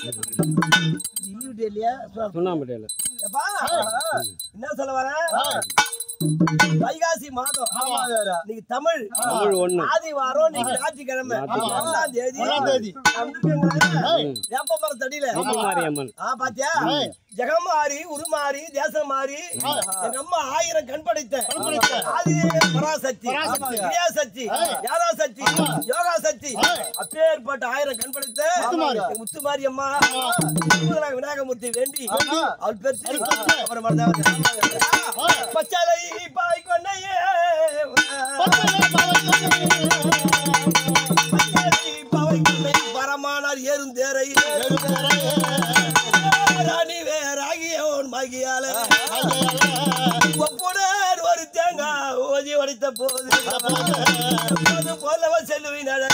Leave இல்லையா சொல். சுண்ணாம்பட்டியில் எப்பா, என்ன சொல்ல வரேன் வைகாசி மாதம் இன்னைக்கு தமிழ் தமிழ் ஒண்ணு. ஆதி வாரம் இன்னைக்கு ஞாயிற்றுக்கிழமை ஞாயிற்றுக்கிழமை. ஒண்ணாம் தேதி ஒண்ணாம் தேதி. வேப்ப மரம் தடியில முத்துமாரியம்மன் ஆ பாத்தியா ஜெகமாரி உருமாறி தேசம் மாறி எங்க அம்மா ஆயிரம் கண் படைத்த ஆதி பராசக்தி பராசக்தி. கிரியாசக்தி யாராசக்தி யோகா சக்தி அப்பேற்பட்ட ஆயிரம் கண் படைத்த முத்துமாரி. எங்க முத்துமாரி அம்மா முத்துமலை விநாயகமூர்த்தி வேண்டி அவள் பெற்று பெற்று. அப்புறம் மறந்தாங்க பச்சலை பாய் கொண்டையே பச்சலை பாய் கொண்டை பரமானார் ஏறும் தேரை ராணி வேறாகிய உன் மகியால ஒப்புடன் ஒரு தேங்காய் ஓதி உடைத்த போது போது போலவ செல்லுவின்